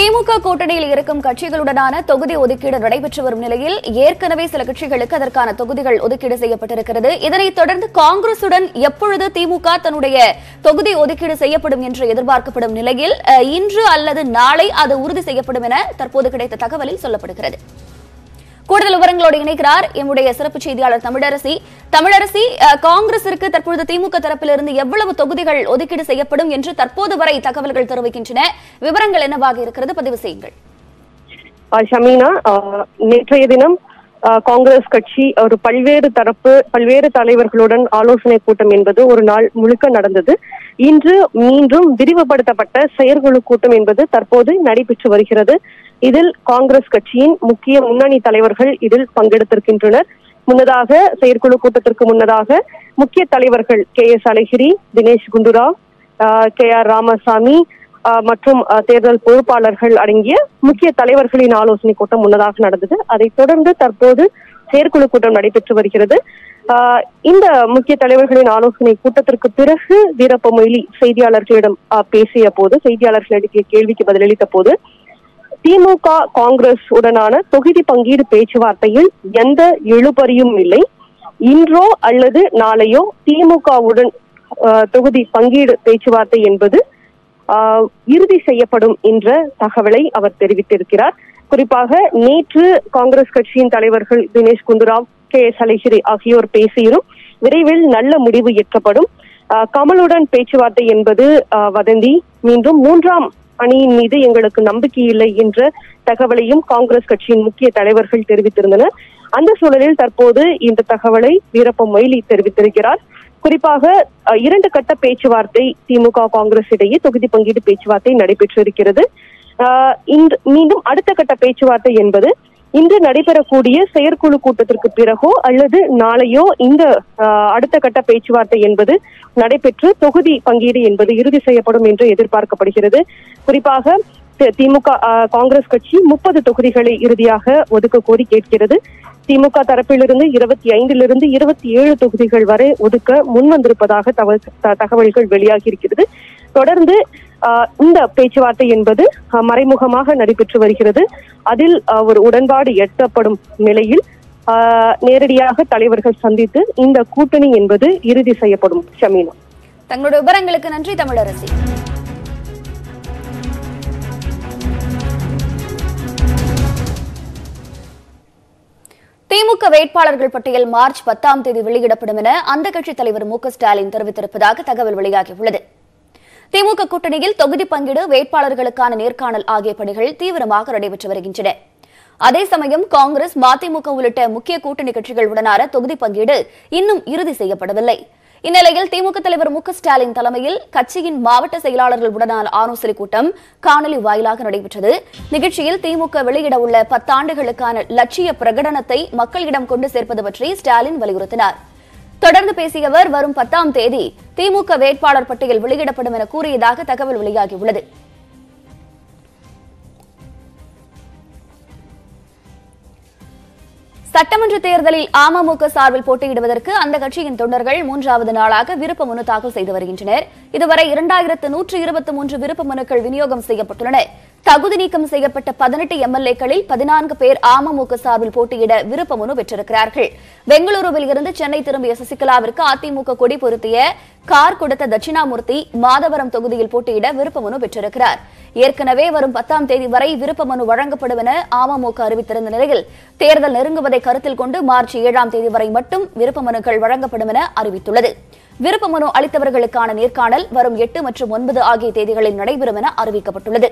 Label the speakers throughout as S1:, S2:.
S1: திமுக கூட்டணியில் இருக்கும் கட்சிகளுடனான தொகுதி ஒதுக்கீடு நடைபெற்று வரும் நிலையில் ஏற்கனவே சில கட்சிகளுக்கு அதற்கான தொகுதிகள் ஒதுக்கீடு செய்யப்பட்டிருக்கிறது இதனைத் தொடர்ந்து காங்கிரசுடன் எப்பொழுது திமுக தன்னுடைய தொகுதி ஒதுக்கீடு செய்யப்படும் என்று எதிர்பார்க்கப்படும் நிலையில் அஹ், இன்று அல்லது நாளை அது உறுதி செய்யப்படும் என தற்போது கிடைத்த தகவலில் சொல்லப்படுகிறது கூடுதல் விவரங்களோடு இணைக்கிறார் எம்முடைய சிறப்பு செய்தியாளர் தமிழரசி தமிழரசி அஹ், காங்கிரசிற்கு தற்பொழுது திமுக தரப்பிலிருந்து எவ்வளவு தொகுதிகள் ஒதுக்கீடு செய்யப்படும் என்று தற்போது வரை தகவல்கள் தெரிவிக்கின்றன விவரங்கள் என்னவாக இருக்கிறது பதிவு செய்யுங்கள்
S2: ஆஹ் ஷமீனா ஆஹ் நேற்றைய தினம் ஆஹ் காங்கிரஸ் கட்சி ஒரு பல்வேறு தரப்பு பல்வேறு தலைவர்களுடன் ஆலோசனை கூட்டம் என்பது ஒரு நாள் முழுக்க நடந்தது இன்று மீண்டும் விரிவுபடுத்தப்பட்ட செயற்குழு கூட்டம் என்பது தற்போது நடைபெற்று வருகிறது இதில் காங்கிரஸ் கட்சியின் முக்கிய முன்னணி தலைவர்கள் இதில் பங்கெடுத்திருக்கின்றனர் முன்னதாக செயற்குழு கூட்டத்திற்கு முன்னதாக முக்கிய தலைவர்கள் K S Alagiri Dinesh Gundu Rao K R Ramasamy ஆஹ் மற்றும் ஆஹ் தேர்தல் பொறுப்பாளர்கள் அடங்கிய முக்கிய தலைவர்களின் ஆலோசனை கூட்டம் முன்னதாக நடந்தது அதைத் தொடர்ந்து தற்போது செயற்குழு கூட்டம் நடைபெற்று வருகிறது ஆஹ் இந்த முக்கிய தலைவர்களின் ஆலோசனை கூட்டத்திற்கு பிறகு வீரப்ப மொய்லி செய்தியாளர்களிடம் ஆஹ் பேசிய போது செய்தியாளர்களிடையே கேள்விக்கு பதிலளித்த போது திமுக காங்கிரஸ் உடனான தொகுதி பங்கீடு பேச்சுவார்த்தையில் எந்த இழுபறியும் இல்லை இன்றோ அல்லது நாளையோ திமுகவுடன் ஆஹ் தொகுதி பங்கீடு பேச்சுவார்த்தை என்பது ஆஹ் இறுதி செய்யப்படும் என்ற தகவலை அவர் தெரிவித்திருக்கிறார் குறிப்பாக நேற்று காங்கிரஸ் கட்சியின் தலைவர்கள் தினேஷ் குண்டுராவ் கே எஸ் அழகிரி ஆகியோர் பேசியும் விரைவில் நல்ல முடிவு எட்டப்படும் ஆஹ் கமலுடன் பேச்சுவார்த்தை என்பது ஆஹ் வதந்தி மீண்டும் மூன்றாம் அணியின் மீது எங்களுக்கு நம்பிக்கை இல்லை என்ற தகவலையும் காங்கிரஸ் கட்சியின் முக்கிய தலைவர்கள் தெரிவித்திருந்தனர் அந்த சூழலில் தற்போது இந்த தகவலை வீரப்ப மொய்லி தெரிவித்திருக்கிறார் குறிப்பாக அஹ், இரண்டு கட்ட பேச்சுவார்த்தை திமுக காங்கிரஸ் இடையே தொகுதி பங்கீடு பேச்சுவார்த்தை நடைபெற்றிருக்கிறது ஆஹ், இன்று மீண்டும் அடுத்த கட்ட பேச்சுவார்த்தை என்பது இன்று நடைபெறக்கூடிய செயற்குழு கூட்டத்திற்கு பிறகோ அல்லது நாளையோ இந்த ஆஹ், அடுத்த கட்ட பேச்சுவார்த்தை என்பது நடைபெற்று தொகுதி பங்கீடு என்பது இறுதி செய்யப்படும் என்று எதிர்பார்க்கப்படுகிறது குறிப்பாக தி- திமுக ஆஹ், காங்கிரஸ் கட்சி முப்பது தொகுதிகளை இறுதியாக ஒதுக்க கோரி கேட்கிறது திமுக தரப்பிலிருந்து இருபத்தி ஐந்திலிருந்து இருபத்தி ஏழு தொகுதிகள் வரை ஒதுக்க முன்வந்திருப்பதாக தகவல் த- தகவல்கள் வெளியாகி இருக்கிறது தொடர்ந்து ஆஹ், இந்த பேச்சுவார்த்தை என்பது ஆஹ், மறைமுகமாக நடைபெற்று வருகிறது அதில் ஆஹ், ஒரு உடன்பாடு எட்டப்படும் நிலையில் ஆஹ், நேரடியாக தலைவர்கள் சந்தித்து இந்த கூட்டணி என்பது இறுதி செய்யப்படும் ஷமீனா
S1: தங்களுடைய விவரங்களுக்கு நன்றி தமிழரசி திமுக வேட்பாளர்கள் பட்டியல் மார்ச் பத்தாம் தேதி வெளியிடப்படும் என அந்த கட்சி தலைவர் மு க ஸ்டாலின் தெரிவித்திருப்பதாக தகவல் வெளியாகியுள்ளது திமுக கூட்டணியில் தொகுதி பங்கீடு வேட்பாளர்களுக்கான நேர்காணல் ஆகிய பணிகள் தீவிரமாக நடைபெற்று வருகின்றன அதே சமயம் காங்கிரஸ் மதிமுக உள்ளிட்ட முக்கிய கூட்டணி கட்சிகளுடனான தொகுதி பங்கீடு இன்னும் இறுதி செய்யப்படவில்லை இந்நிலையில் திமுக தலைவர் மு க ஸ்டாலின் தலைமையில் கட்சியின் மாவட்ட செயலாளர்களுடனான ஆலோசனைக் கூட்டம் காணொலி வாயிலாக நடைபெற்றது நிகழ்ச்சியில் திமுக வெளியிட உள்ள பத்தாண்டுகளுக்கான லட்சிய பிரகடனத்தை மக்களிடம் கொண்டு சேர்ப்பது பற்றி ஸ்டாலின் வலியுறுத்தினார் தொடர்ந்து பேசிய அவர் வரும் பத்தாம் தேதி திமுக வேட்பாளர் பட்டியல் வெளியிடப்படும் என கூறியதாக தகவல் வெளியாகியுள்ளது சட்டமன்ற தேர்தலில் அமமுக சார்பில் போட்டியிடுவதற்கு அந்த கட்சியின் தொண்டர்கள் மூன்றாவது நாளாக விருப்ப மனு தாக்கல் செய்து வருகின்றனர் இதுவரை இரண்டாயிரத்து நூற்று இருபத்தி மூன்று விருப்ப மனுக்கள் விநியோகம் செய்யப்பட்டுள்ளன தகுதி நீக்கம் செய்யப்பட்ட பதினெட்டு எம்எல்ஏக்களில் பதினான்கு பேர் அமமுக சார்பில் போட்டியிட விருப்ப மனு பெற்றிருக்கிறார்கள் பெங்களூருவில் இருந்து சென்னை திரும்பிய சசிகலாவிற்கு அதிமுக கொடி பொருத்திய கார் கொடுத்த தட்சிணாமூர்த்தி மாதவரம் தொகுதியில் போட்டியிட விருப்ப மனு பெற்றிருக்கிறார் ஏற்கனவே வரும் பத்தாம் தேதி வரை விருப்ப மனு வழங்கப்படும் என அமமுக அறிவித்திருந்த நிலையில் தேர்தல் நெருங்குவதை கருத்தில் கொண்டு மார்ச் ஏழாம் தேதி வரை மட்டும் விருப்ப மனுக்கள் வழங்கப்படும் என அறிவித்துள்ளது விருப்ப மனு அளித்தவர்களுக்கான நேர்காணல் வரும் எட்டு மற்றும் ஒன்பது ஆகிய தேதிகளில் நடைபெறும் என அறிவிக்கப்பட்டுள்ளது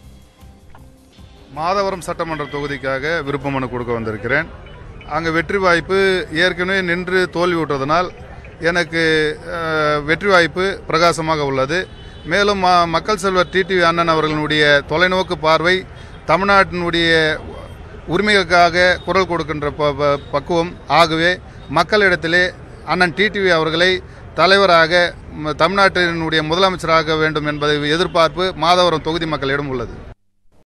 S3: மாதவரம் சட்டமன்ற தொகுதிக்காக விருப்ப மனு கொடுக்க வந்திருக்கிறேன் அங்கே வெற்றி வாய்ப்பு ஏற்கனவே நின்று தோல்வியுற்றதனால் எனக்கு அஹ், வெற்றி வாய்ப்பு பிரகாசமாக உள்ளது மேலும் ம- மக்கள் செல்வர் டிடிவி அண்ணன் அவர்களுடைய தொலைநோக்கு பார்வை தமிழ்நாட்டினுடைய உரிமைகளுக்காக குரல் கொடுக்கின்ற ப- ப- பக்குவம் ஆகவே மக்களிடத்திலே அண்ணன் டிடிவி அவர்களை தலைவராக ம- தமிழ்நாட்டினுடைய முதலமைச்சராக வேண்டும் என்பதை எதிர்பார்ப்பு மாதவரம் தொகுதி மக்களிடம் உள்ளது